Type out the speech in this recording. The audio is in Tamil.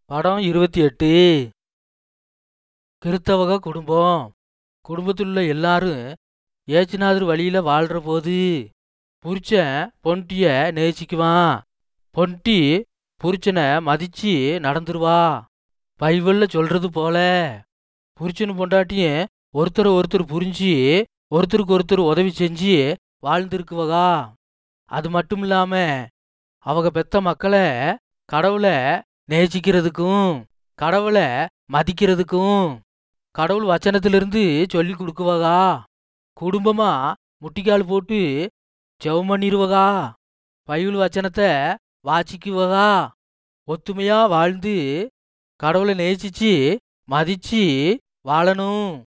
படம் இருபத்தி எட்டு கிறித்தவக குடும்பம் குடும்பத்தில் உள்ள எல்லாரும் ஏசுநாதர் வழியில வாழ்ற போது புருஷன் பொண்டிய நேசிக்குவான் பொண்டி புருஷனை மதிச்சு நடந்துருவா பைபிள்ல சொல்றது போல புருஷனும் பொண்டாட்டியும் ஒருத்தர் ஒருத்தர் புரிஞ்சு ஒருத்தருக்கு ஒருத்தர் உதவி செஞ்சு வாழ்ந்திருக்குவகா அது மட்டும் இல்லாம அவங்க பெத்த மக்களை கடவுளை நேசிக்கிறதுக்கும் கடவுளை மதிக்கிறதுக்கும் கடவுள் வச்சனத்திலிருந்து சொல்லி கொடுக்குவகா குடும்பமா முட்டிக்கால் போட்டு ஜெபம் பண்ணிருவகா பைபிள் வச்சனத்தை வாசிக்குவகா ஒத்துமையா வாழ்ந்து கடவுளை நேசிச்சு மதிச்சு வாழணும்